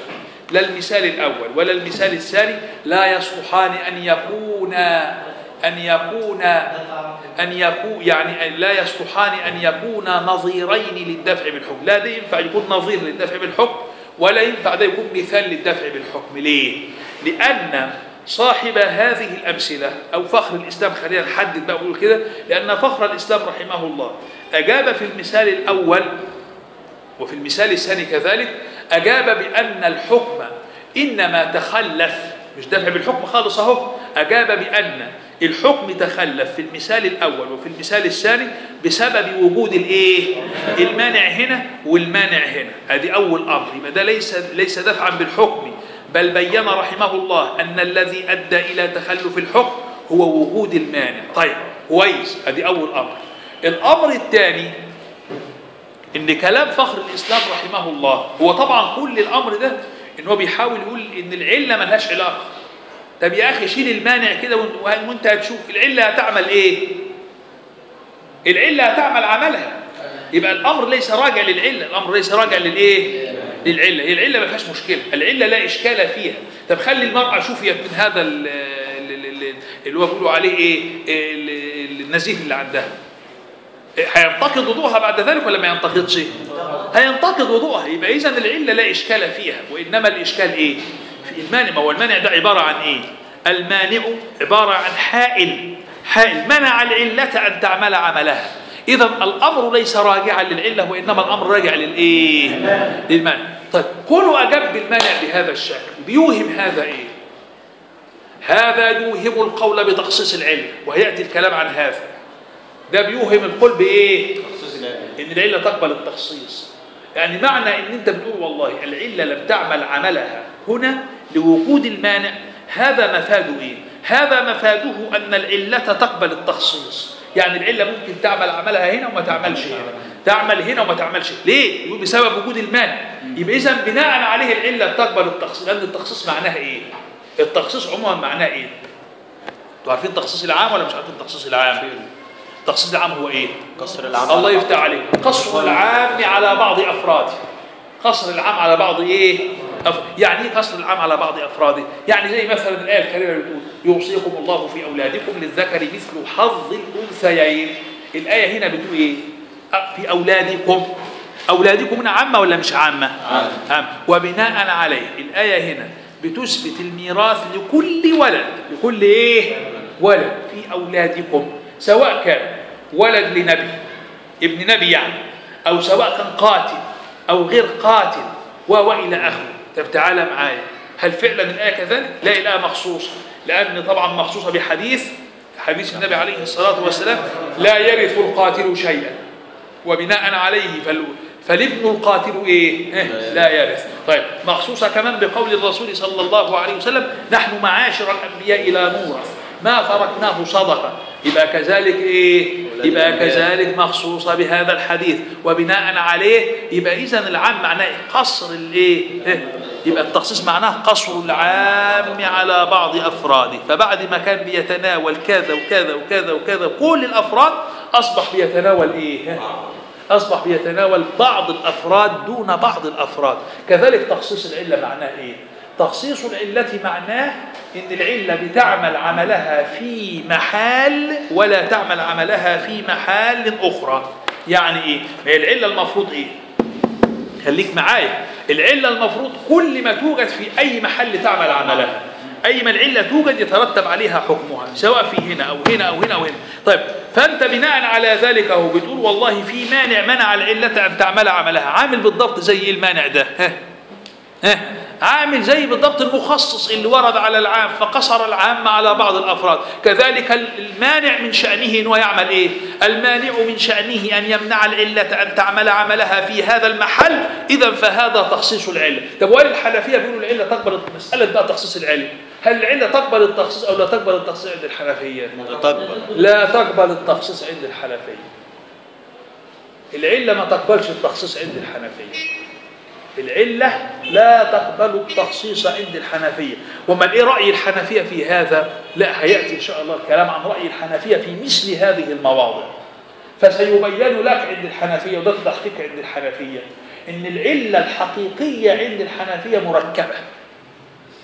لا المثال الأول ولا المثال الثاني لا يصلحان أن يكونا أن يكونا أن يكون يعني أن لا يصلحان أن يكونا نظيرين للدفع بالحكم لا ده ينفع يكون نظير للدفع بالحكم ولا ينفع ده يكون مثال للدفع بالحكم ليه؟ لأن صاحب هذه الأمثلة أو فخر الإسلام خلينا نحدد بقى ونقول كده لأن فخر الإسلام رحمه الله أجاب في المثال الأول وفي المثال الثاني كذلك أجاب بأن الحكم إنما تخلف مش دفع بالحكم خالص أهو أجاب بأن الحكم تخلف في المثال الأول وفي المثال الثاني بسبب وجود الإيه؟ المانع هنا والمانع هنا أدي أول أمر يبقى ده ليس ليس دفعا بالحكم بل بين رحمه الله أن الذي أدى إلى تخلف الحكم هو وجود المانع طيب كويس أدي أول أمر الأمر الثاني ان كلام فخر الاسلام رحمه الله هو طبعا كل الامر ده ان هو بيحاول يقول ان العله ملهاش علاقه طب يا اخي شيل المانع كده وانت- وانت هتشوف العله هتعمل ايه العله هتعمل عملها يبقى الامر ليس راجع للعله الامر ليس راجع للايه للعله هي العله ما فيهاش مشكله العله لا اشكال فيها طب خلي المراه شوفيت من هذا ال- ال- ال- اللي هو بيقولوا عليه ايه ال- النزيف اللي عندها هينتقد وضوءها بعد ذلك ولا ما ينتقدش؟ هينتقد وضوءها يبقى اذا العله لا اشكال فيها وانما الاشكال ايه؟ في المانع ما هو المانع ده عباره عن ايه؟ المانع عباره عن حائل حائل منع العله ان تعمل عملها اذا الامر ليس راجعا للعله وانما الامر راجع للايه؟ للمانع طيب كونوا اجاب بالمانع بهذا الشكل بيوهم هذا ايه؟ هذا يوهم القول بتخصيص العله وهياتي الكلام عن هذا ده بيوهم القول بايه؟ تخصيص العلم ان العله تقبل التخصيص يعني معنى ان انت بتقول والله العله لم تعمل عملها هنا لوجود المانع هذا مفاده ايه هذا مفاده ان العله تقبل التخصيص يعني العله ممكن تعمل عملها هنا وما تعملش هنا تعمل هنا وما تعملش ليه يقول بسبب وجود المانع يبقى اذا بناء عليه العله تقبل التخصيص لان التخصيص معناها ايه التخصيص عموما معناه ايه انتوا عارفين التخصيص العام ولا مش عارفين التخصيص العام التخصيص العام هو ايه قصر العمل الله يفتح عليك قصر العام على بعض افراده قصر العام على بعض ايه أف... يعني ايه قصر العام على بعض افراده يعني زي مثلا الايه الكريمه اللي بتقول يوصيكم الله في اولادكم للذكر مثل حظ الانثيين الايه هنا بتقول ايه أ- في اولادكم اولادكم هنا عامه ولا مش عامه عامة. عامة. وبناء عليه الايه هنا بتثبت الميراث لكل ولد لكل ايه ولد في اولادكم سواء كان ولد لنبي ابن نبي يعني او سواء كان قاتل او غير قاتل و والى اخره طب تعالى معايا هل فعلا الايه كذلك؟ لا الايه مخصوصه لان طبعا مخصوصه بحديث حديث النبي عليه الصلاه والسلام لا يرث القاتل شيئا وبناء عليه فال... فالابن القاتل ايه؟ إيه؟ لا يرث. طيب مخصوصه كمان بقول الرسول صلى الله عليه وسلم نحن معاشر الانبياء لا نورث ما تركناه صدقه يبقى كذلك ايه؟ يبقى كذلك مخصوصه بهذا الحديث وبناء عليه يبقى اذا العام معناه إيه؟ قصر الايه؟ إيه؟ يبقى التخصيص معناه قصر العام على بعض افراده فبعد ما كان بيتناول كذا وكذا وكذا وكذا كل الافراد اصبح بيتناول ايه؟ أصبح بيتناول بعض الأفراد دون بعض الأفراد كذلك تخصيص العلة معناه إيه؟ تخصيص العلة معناه إن العلة بتعمل عملها في محال ولا تعمل عملها في محال أخرى يعني إيه؟ ما هي العلة المفروض إيه؟ خليك معايا العلة المفروض كل ما توجد في أي محل تعمل عملها أي ما العلة توجد يترتب عليها حكمها سواء في هنا أو هنا أو هنا أو هنا طيب فأنت بناء على ذلك أهو بتقول والله في مانع منع العلة أن تعمل عملها عامل بالضبط زي المانع ده ها ها عامل زي بالضبط المخصص اللي ورد على العام فقصر العام على بعض الافراد كذلك المانع من شانه انه يعمل ايه المانع من شانه ان يمنع العله ان تعمل عملها في هذا المحل اذا فهذا تخصيص العله طب وقال الحنفيه بيقولوا العله تقبل مساله بقى تخصيص العله هل العله تقبل التخصيص او لا تقبل التخصيص عند الحنفيه تقبل لا تقبل التخصيص عند الحنفيه العله ما تقبلش التخصيص عند الحنفيه العلة لا تقبل التخصيص عند الحنفية وما ايه رأي الحنفية في هذا لا هيأتي إن شاء الله الكلام عن رأي الحنفية في مثل هذه المواضع فسيبين لك عند الحنفية وده التحقيق عند الحنفية إن العلة الحقيقية عند الحنفية مركبة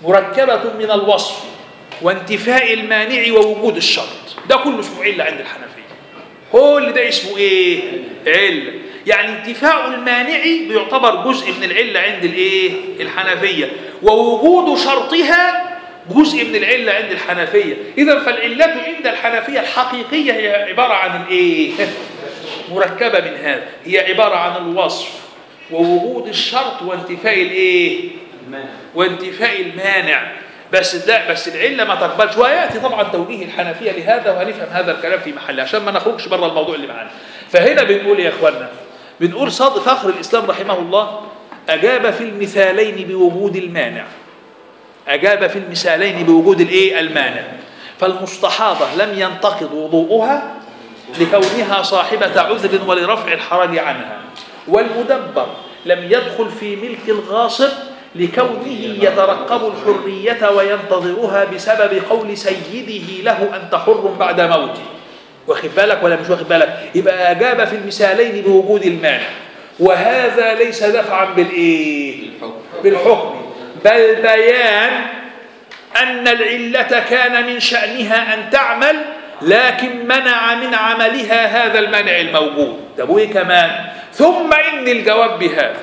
مركبة من الوصف وانتفاء المانع ووجود الشرط ده كله اسمه علة عند الحنفية كل ده اسمه ايه علة يعني انتفاء المانع بيعتبر جزء من العلة عند الايه الحنفية ووجود شرطها جزء من العلة عند الحنفية إذا فالعلة عند الحنفية الحقيقية هي عبارة عن الايه مركبة من هذا هي عبارة عن الوصف ووجود الشرط وانتفاء الايه وانتفاء المانع بس لا بس العله ما تقبلش وياتي طبعا توجيه الحنفيه لهذا وهنفهم هذا الكلام في محله عشان ما نخرجش بره الموضوع اللي معانا فهنا بنقول يا اخوانا بنقول صاد فخر الاسلام رحمه الله اجاب في المثالين بوجود المانع اجاب في المثالين بوجود الايه المانع فالمستحاضه لم ينتقض وضوءها لكونها صاحبه عذر ولرفع الحرج عنها والمدبر لم يدخل في ملك الغاصب لكونه يترقب الحرية وينتظرها بسبب قول سيده له أنت حر بعد موته واخد بالك ولا مش واخد بالك يبقى أجاب في المثالين بوجود المانع وهذا ليس دفعا بالإيه بالحكم بل بيان أن العلة كان من شأنها أن تعمل لكن منع من عملها هذا المنع الموجود طب وإيه كمان ثم إن الجواب بهذا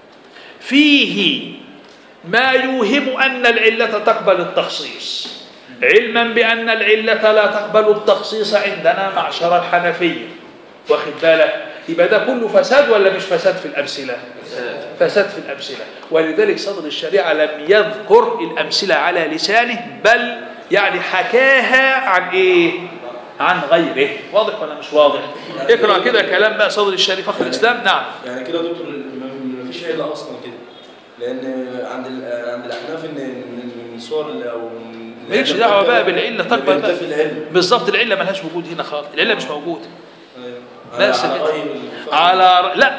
فيه ما يوهم أن العلة تقبل التخصيص علما بأن العلة لا تقبل التخصيص عندنا معشر الحنفية واخد بالك يبقى ده كله فساد ولا مش فساد في الأمثلة فساد في الأمثلة ولذلك صدر الشريعة لم يذكر الأمثلة على لسانه بل يعني حكاها عن إيه عن غيره واضح ولا مش واضح اقرأ كده كلام بقى صدر الشريعة فخر الإسلام نعم يعني كده يا دكتور ما فيش علة اصلا كده لان عند ال- عند الاحناف ان من من صور ال- او من مالكش دعوة بقى بالعلة تقبل بقى في العلم بالظبط العلة ملهاش وجود هنا خالص العلة مش موجودة أيوة. بس على كده. رأي الفقه. على ر... لا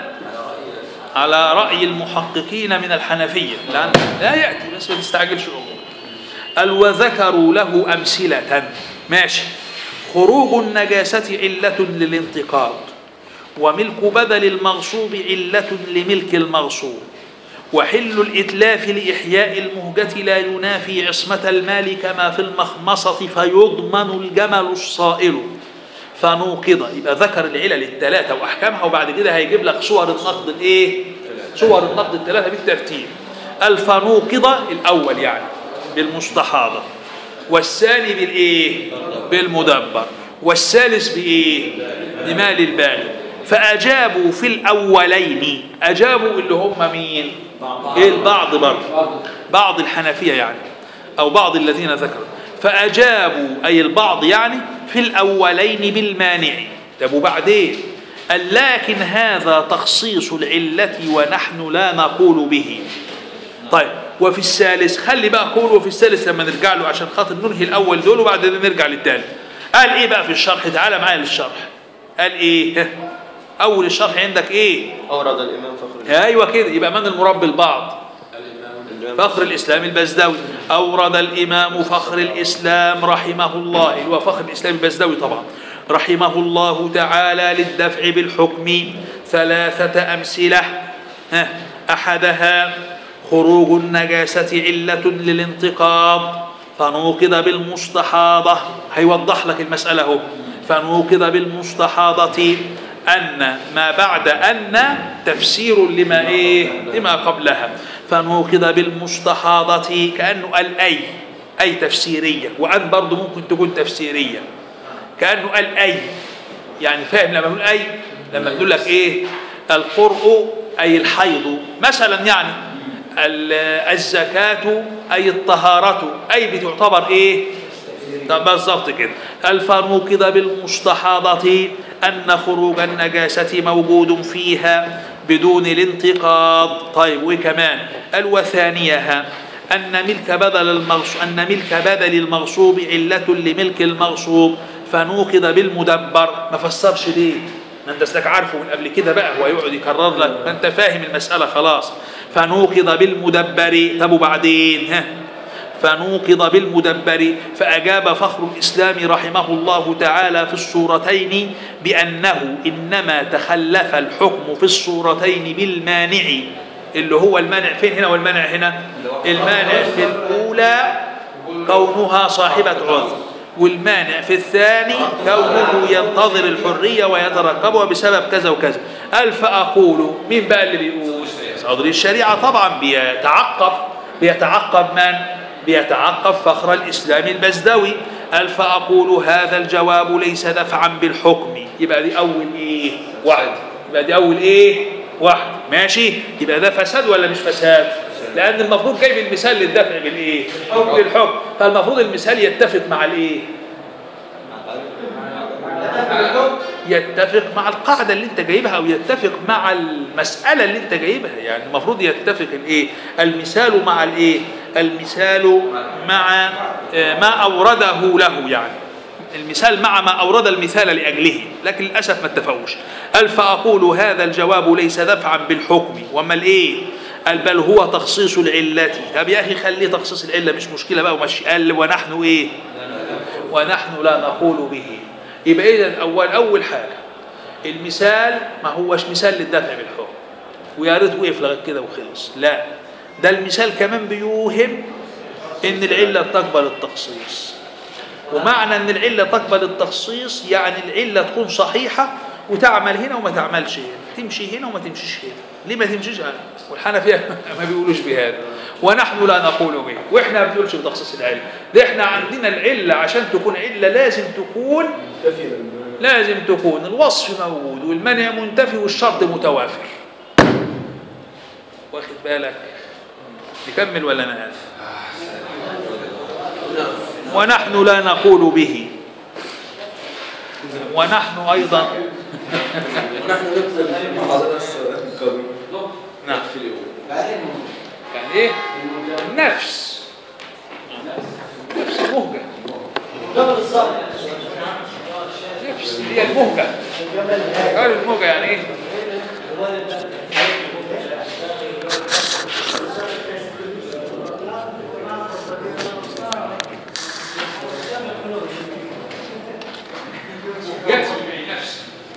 على رأي المحققين من الحنفية لأن لا يأتي بس ما تستعجلش الأمور قال وذكروا له أمثلة ماشي خروج النجاسة علة للانتقاد وملك بدل المغصوب علة لملك المغصوب وحل الإتلاف لإحياء المهجة لا ينافي عصمة المال كما في المخمصة فيضمن الجمل الصائل فنوقض يبقى ذكر العلل الثلاثة وأحكامها وبعد كده هيجيب لك صور النقد الإيه؟ صور النقد الثلاثة بالترتيب الفنوقض الأول يعني بالمستحاضة والثاني بالإيه؟ بالمدبر والثالث بإيه؟ بمال الباغي فأجابوا في الأولين أجابوا اللي هم مين؟ إيه البعض برضه بعض الحنفية يعني أو بعض الذين ذكروا فأجابوا أي البعض يعني في الأولين بالمانع طب وبعدين قال لكن هذا تخصيص العلة ونحن لا نقول به طيب وفي الثالث خلي بقى قول وفي الثالث لما نرجع له عشان خاطر ننهي الأول دول وبعدين نرجع للثالث قال إيه بقى في الشرح تعالى معايا للشرح قال إيه أول الشرح عندك إيه أورد الإمام فخر ايوه كده يبقى من المربي البعض فخر الاسلام البزدوي اورد الامام فخر الاسلام رحمه الله اللي هو فخر الاسلام البزدوي طبعا رحمه الله تعالى للدفع بالحكم ثلاثه امثله ها احدها خروج النجاسه عله للانتقاض فنوقض بالمستحاضه هيوضح لك المساله اهو فنوقض بالمستحاضه أن ما بعد أن تفسير لما إيه لما قبلها فنوقض بالمستحاضة كأنه قال أي أي تفسيرية وأن برضه ممكن تكون تفسيرية كأنه قال أي يعني فاهم لما بنقول أي لما بنقول لك إيه القرء أي الحيض مثلا يعني ال- الزكاة أي الطهارة أي بتعتبر إيه ده بالظبط كده الفنوقض بالمستحاضة أن خروج النجاسة موجود فيها بدون الانتقاض طيب وكمان قال وثانيها أن ملك بدل المغصوب أن ملك بدل المغصوب علة لملك المغصوب فنوقض بالمدبر ما فسرش ليه ما انت أصلك عارفه من قبل كده بقى هو يقعد يكرر لك فانت فاهم المسألة خلاص فنوقض بالمدبر طب وبعدين ها فنوقض بالمدبر فأجاب فخر الإسلام رحمه الله تعالى في الصورتين بأنه إنما تخلف الحكم في الصورتين بالمانع اللي هو المانع فين هنا والمانع هنا المانع في الأولى كونها صاحبة عذر والمانع في الثاني كونه ينتظر الحرية ويترقبها بسبب كذا وكذا قال فأقول مين بقى اللي بيقول صدري الشريعة طبعا بيتعقب بيتعقب من بيتعقب فخر الإسلام البزدوي قال فأقول هذا الجواب ليس دفعا بالحكم يبقى دي أول إيه واحد يبقى دي أول إيه واحد ماشي يبقى ده فساد ولا مش فساد لأن المفروض جايب المثال للدفع بالإيه بالحكم فالمفروض المثال يتفق مع الإيه يتفق مع القاعدة اللي انت جايبها او يتفق مع المسألة اللي انت جايبها يعني المفروض يتفق الايه المثال مع الايه المثال مع آه، ما اورده له يعني المثال مع ما اورد المثال لاجله لكن للاسف ما اتفقوش قال فاقول هذا الجواب ليس دفعا بالحكم وما الايه قال بل هو تخصيص العلة طب يا اخي خليه تخصيص العلة مش مشكلة بقى ومشي قال ونحن ايه ونحن لا نقول به يبقى اذا اول اول حاجه المثال ما هوش مثال للدفع بالحكم ويا ريت وقف لغايه كده وخلص لا ده المثال كمان بيوهم ان العله تقبل التخصيص ومعنى ان العله تقبل التخصيص يعني العله تكون صحيحه وتعمل هنا وما تعملش هنا تمشي هنا وما تمشيش هنا ليه ما تمشيش هنا والحنفيه ما بيقولوش بهذا ونحن لا نقول به واحنا ما بنقولش بتخصيص العله ده احنا عندنا العله عشان تكون عله لازم تكون كثيرا لازم تكون الوصف موجود والمنع منتفي والشرط متوافر واخد بالك نكمل ولا انا اسف ونحن لا نقول به ونحن ايضا ونحن نقتل محاضرة القوي نعم يعني ايه النفس نفس المهجة قبل الصبر نفس هي المهجة قال المهجة يعني ايه